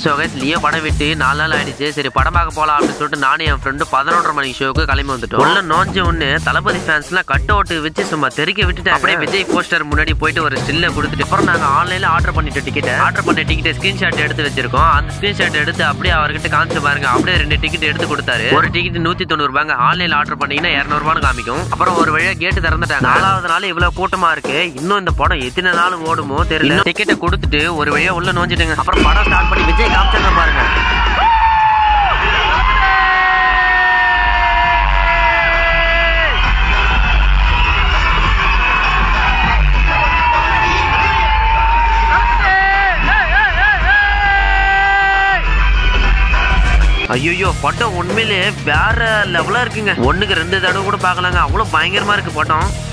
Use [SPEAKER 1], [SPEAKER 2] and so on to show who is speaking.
[SPEAKER 1] so guys Leo படம் விட்டு நாலு நாள் ஆயிடுச்சு சரி படம் பார்க்க போலாம் அப்படின்னு சொல்லிட்டு நானும் என் ஃப்ரெண்டு பதினொன்றரை மணி ஷோக்கு கிளம்பி வந்துட்டோம் உள்ள நோஞ்ச ஒன்று தளபதி ஃபேன்ஸ்லாம் கட் அவுட் வச்சு சும்மா தெறிக்க விட்டுட்டு அப்படியே விஜய் போஸ்டர் முன்னாடி போயிட்டு ஒரு ஸ்டில்ல கொடுத்துட்டு அப்புறம் நாங்கள் ஆன்லைனில் ஆர்டர் பண்ணிட்டு டிக்கெட் ஆர்டர் பண்ண டிக்கெட் ஸ்கிரீன்ஷாட் எடுத்து வச்சிருக்கோம் அந்த ஸ்கிரீன்ஷாட் எடுத்து அப்படியே அவர்கிட்ட காமிச்சு பாருங்க அப்படியே ரெண்டு டிக்கெட் எடுத்து கொடுத்தாரு ஒரு டிக்கெட் நூத்தி தொண்ணூறு ரூபாங்க ஆன்லைன்ல ஆர்டர் பண்ணீங்கன்னா இரநூறுபான்னு காமிக்கும் அப்புறம் ஒரு வழியா கேட்டு திறந்துட்டாங்க நாலாவது நாள் இவ்வளவு கூட்டமா இருக்கு இன்னும் இந்த படம் எத்தனை நாள் ஓடுமோ தெரியல டிக்கெட்டை கொடுத்துட்டு ஒரு வழியா உள்ள நோஞ்சிட்டுங்க அப்புறம் படம் ஸ்டார்ட் பண்ணி விஜய் காமிச்சிருக்க பாருங்க ஐயோ படம் உண்மையிலே வேற லெவலா இருக்குங்க ஒண்ணுக்கு ரெண்டு தடவை கூட பார்க்கலாங்க அவ்வளவு பயங்கரமா இருக்கு படம்